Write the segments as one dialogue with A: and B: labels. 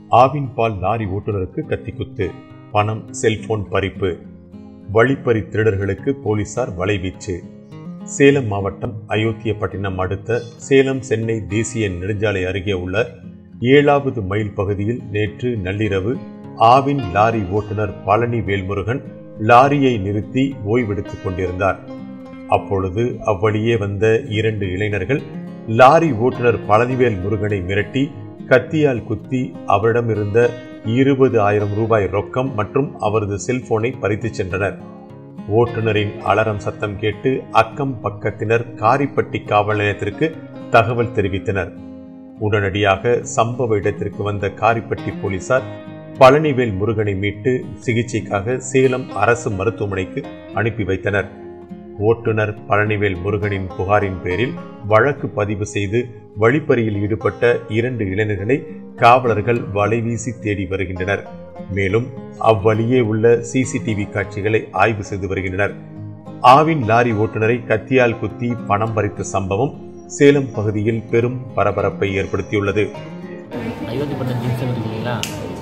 A: ஆவின் பால் lorry ஓட்டுநருக்கு கத்திக்குத்து பணம் cellphone பறிப்பு வழிப்பறி திருடர்களுக்கு போலீசார் வலைவீச்சு சேலம் மாவட்டம் அயோத்தியப்பட்டினம் அடுத்த சேலம் சென்னை தேசிய நெடுஞ்சாலை அருகே உள்ள ஏழாவது மைல் பகுதியில் நேற்று நள்ளிரவு ஆவின் லாரி ஓட்டுநர் பழனி வேல்முருகன் லாரியை நிறுத்தி ஓய்வெடுத்துக் கொண்டிருந்தார் அப்பொழுது அவ்வழியே வந்த இரண்டு இளைஞர்கள் லாரி ஓட்டுநர் பழனிவேல் முருகனை மிரட்டி கத்தியால் குத்தி அவரிடமிருந்த இருபது ஆயிரம் ரூபாய் ரொக்கம் மற்றும் அவரது செல்போனை பறித்துச் சென்றனர் ஓட்டுநரின் அலறம் சத்தம் கேட்டு அக்கம் பக்கத்தினர் காரிப்பட்டி காவல் நிலையத்திற்கு தகவல் தெரிவித்தனர் உடனடியாக சம்பவ இடத்திற்கு வந்த காரிப்பட்டி போலீசார் பழனிவேல் முருகனை மீட்டு சிகிச்சைக்காக சேலம் அரசு மருத்துவமனைக்கு அனுப்பி வைத்தனர் ஓட்டுநர் பழனிவேல் முருகனின் புகாரின் பேரில் வழக்கு பதிவு செய்து வழிப்பறியில் ஈடுபட்ட இரண்டு இளைஞர்களை காவலர்கள் வலைவீசி தேடி வருகின்றனர் மேலும் அவ்வழியே உள்ள சிசிடிவி காட்சிகளை ஆய்வு செய்து வருகின்றனர் ஆவின் லாரி ஓட்டுநரை கத்தியால் குத்தி பணம் பறித்த சம்பவம் சேலம் பகுதியில் பெரும் பரபரப்பை ஏற்படுத்தியுள்ளது
B: அயோத்திப்பட்டினம் ஜங்ஷன் இருக்கு இல்லைங்களா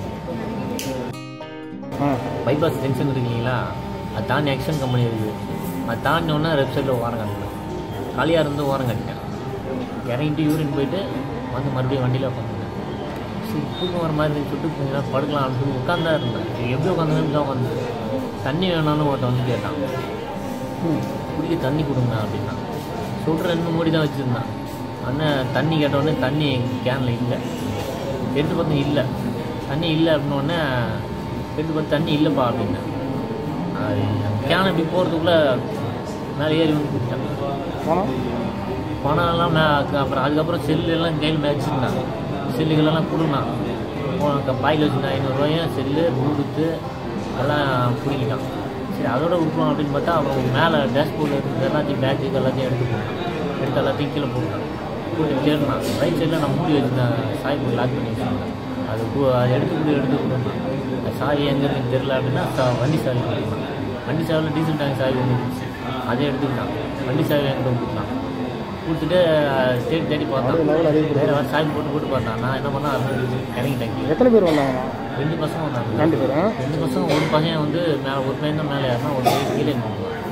C: ஆ
B: பைபாஸ் ஜங்ஷன் இருக்கு இல்லைங்களா அது தாண்டி ஆக்ஷன் கம்பெனி இருக்குது அது தாண்டினோடனே லெஃப்ட் சைடில் ஓரம் கட்டிட்டேன் காலியாக இருந்து ஓரம் கட்டிட்டேன் இறங்கிட்டு யூரின் போயிட்டு வந்து மறுபடியும் வண்டியில் உட்காந்துட்டேன் சரி தூக்கம் வர மாதிரி இருந்துச்சு சொல்லிட்டு கொஞ்ச நேரம் படுக்கலாம் அப்படின்னு சொல்லி உட்காந்தா இருந்தேன் சரி எப்படி உட்காந்து தான் உட்காந்து தண்ணி வேணாம்னு ஒருத்தன் வந்து கேட்டான் குடிக்க தண்ணி கொடுங்க அப்படின்னா சொல்கிற ரெண்டு மூடி தான் வச்சுருந்தான் அண்ணன் தண்ணி கேட்டோடனே தண்ணி எங்கள் கேனில் இல்லை எடுத்து பார்த்தா இல்லை தண்ணி இல்லை அப்படின்னோடனே எடுத்து பார்த்து தண்ணி இல்லைப்பா அப்படின்னேன் அது கேன் இப்படி போகிறதுக்குள்ளே மேலே ஏறி வந்து கொடுத்தேன்
C: பணம்
B: பணம்லாம் மே அப்புறம் அதுக்கப்புறம் செல்லு எல்லாம் கையில் மேய்ச்சிருந்தான் செல்லுகளெல்லாம் கொடுந்தான் பாயில் வச்சுருந்தேன் ஐநூறுரூவாயும் செல்லு ப்ளூடூத்து எல்லாம் பிடிக்கிட்டான் சரி அதோட விட்டுருவோம் அப்படின்னு பார்த்தா அவன் மேலே டேஷ்போர்டில் இருந்தது எல்லாத்தையும் பேக்கு எல்லாத்தையும் எடுத்து போட்டான் எடுத்து எல்லாத்தையும் கீழே போட்டான் போட்டு தேடினான் ரைட் சைடில் நான் மூடி வச்சுருந்தேன் சாய் போட்டு லாக் பண்ணி வச்சுருந்தேன் அது கு- அதை எடுத்து கூட எடுத்து கொடுத்தான் அது சாவி எங்கே இருக்குன்னு தெரில அப்படின்னா சா- வண்டி சாவி கொடுத்தான் வண்டி சாவியில் டீசல் டேங்க் சாவி ஒன்று இருந்துச்சு அதை எடுத்துக்கிட்டான் வண்டி சாவி என்கிட்ட கொடுத்தான் கொடுத்துட்டு அஹ், தேடி தேடி பார்த்தான் வேறு வேறு சாவி போட்டு போட்டு பார்த்தான் நான் என்ன பண்ணேன் அது இறங்கிட்டேன் கீழே.
C: எத்தனை பேர் வந்தாங்க
B: ரெண்டு பசங்க வந்தாங்க
C: ரெண்டு பேரும்
B: ரெண்டு பசங்க ஒரு பையன் வந்து மேலே ஒரு பையன் தான் மேலே ஏறினா ஒரு பையன் கீழே நின்னுட்டான்.